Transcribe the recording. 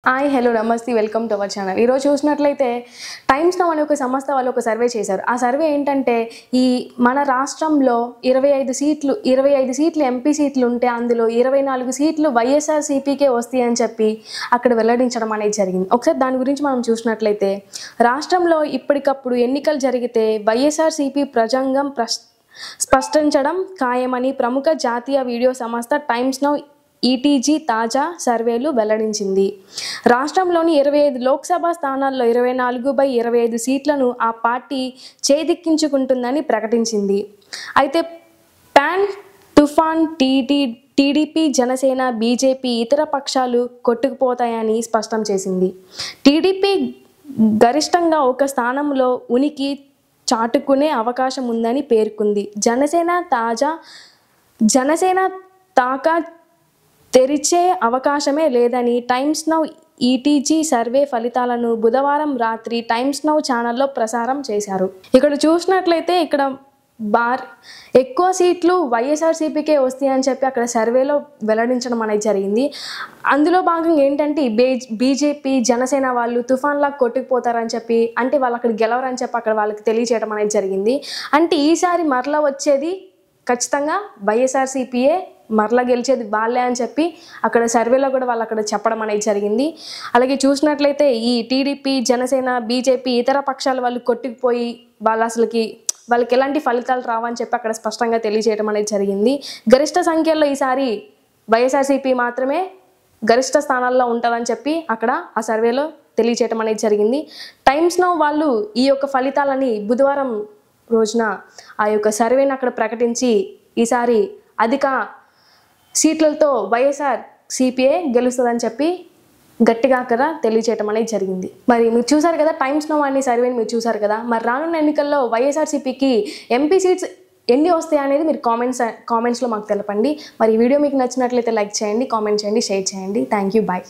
hi hello నమస్తే welcome to our channel ఈరోజు చూసినట్లయితే టైమ్స్ నౌ అనే ఒక సంస్థ వాళ్ళు ఒక సర్వే చేశారు ఆ సర్వే ఏంటంటే ఈ మన రాష్ట్రంలో ఇరవై ఐదు సీట్లు ఇరవై ఐదు సీట్లు ఎంపీ సీట్లు ఉంటే అందులో ఇరవై నాలుగు సీట్లు వైఎస్ఆర్ సిపికే వస్తాయి అని చెప్పి అక్కడ వెల్లడించడం అనేది జరిగింది ఒకసారి దాని గురించి మనం చూసినట్లయితే రాష్ట్రంలో ఇప్పటికప్పుడు ఎన్నికలు జరిగితే వైఎస్ఆర్ సిపి ప్రజంగం ప్రస్ స్పష్టించడం ఖాయమని ప్రముఖ జాతీయ వీడియో సంస్థ టైమ్స్ నౌ ఈటీజీ తాజా సర్వేలు వెల్లడించింది రాష్ట్రంలోని ఇరవై ఐదు లోక్సభ స్థానాల్లో ఇరవై నాలుగు బై ఇరవై ఐదు సీట్లను ఆ పార్టీ చేదిక్కించుకుంటుందని ప్రకటించింది అయితే పాన్ తుఫాన్ టీటీ టీడీపీ జనసేన బీజేపీ ఇతర పక్షాలు కొట్టుకుపోతాయని స్పష్టం చేసింది టీడీపీ గరిష్టంగా ఒక స్థానంలో ఉనికి చాటుకునే అవకాశం ఉందని పేర్కొంది జనసేన తాజా జనసేన తాకా తెరిచే అవకాశమే లేదని టైమ్స్ నౌ ఈటీజీ సర్వే ఫలితాలను బుధవారం రాత్రి టైమ్స్ నౌ ఛానల్లో ప్రసారం చేశారు ఇక్కడ చూసినట్లయితే ఇక్కడ బార్ ఎక్కువ సీట్లు వైఎస్ఆర్సీపీకే వస్తాయి అని చెప్పి అక్కడ సర్వేలో వెల్లడించడం అనేది జరిగింది అందులో భాగంగా ఏంటంటే ఈ బే బీజేపీ జనసేన వాళ్ళు తుఫాన్లా కొట్టుకుపోతారని చెప్పి అంటే వాళ్ళు అక్కడ గెలవరని చెప్పి అక్కడ వాళ్ళకి తెలియజేయడం అనేది జరిగింది అంటే ఈసారి మరలా వచ్చేది ఖచ్చితంగా వైఎస్ఆర్సీపీఏ మరలా గెలిచేది వాళ్ళే అని చెప్పి అక్కడ సర్వేలో కూడా వాళ్ళు అక్కడ చెప్పడం అనేది జరిగింది అలాగే చూసినట్లయితే ఈ టీడీపీ జనసేన బీజేపీ ఇతర పక్షాల వాళ్ళు కొట్టుకుపోయి వాళ్ళు అసలుకి వాళ్ళకి ఎలాంటి ఫలితాలు రావని చెప్పి అక్కడ స్పష్టంగా తెలియజేయడం అనేది జరిగింది గరిష్ట సంఖ్యలో ఈసారి వైఎస్ఆర్సీపీ మాత్రమే గరిష్ట స్థానాల్లో ఉంటుందని చెప్పి అక్కడ ఆ సర్వేలో తెలియజేయడం అనేది జరిగింది టైమ్స్ నౌ వాళ్ళు ఈ యొక్క ఫలితాలని బుధవారం రోజున ఆ యొక్క సర్వేని అక్కడ ప్రకటించి ఈసారి అధిక సీట్లతో వైఎస్ఆర్ సిపిఐ గెలుస్తుందని చెప్పి గట్టిగా అక్కడ తెలియచేయటం అనేది జరిగింది మరి మీరు చూసారు కదా టైమ్స్ నో అనే సర్వేని మీరు చూసారు కదా మరి రానున్న ఎన్నికల్లో వైఎస్ఆర్సీపీకి ఎంపీ సీట్స్ ఎన్ని వస్తాయి అనేది మీరు కామెంట్స్ కామెంట్స్లో మాకు తెలపండి మరి ఈ వీడియో మీకు నచ్చినట్లయితే లైక్ చేయండి కామెంట్ చేయండి షేర్ చేయండి థ్యాంక్ యూ బాయ్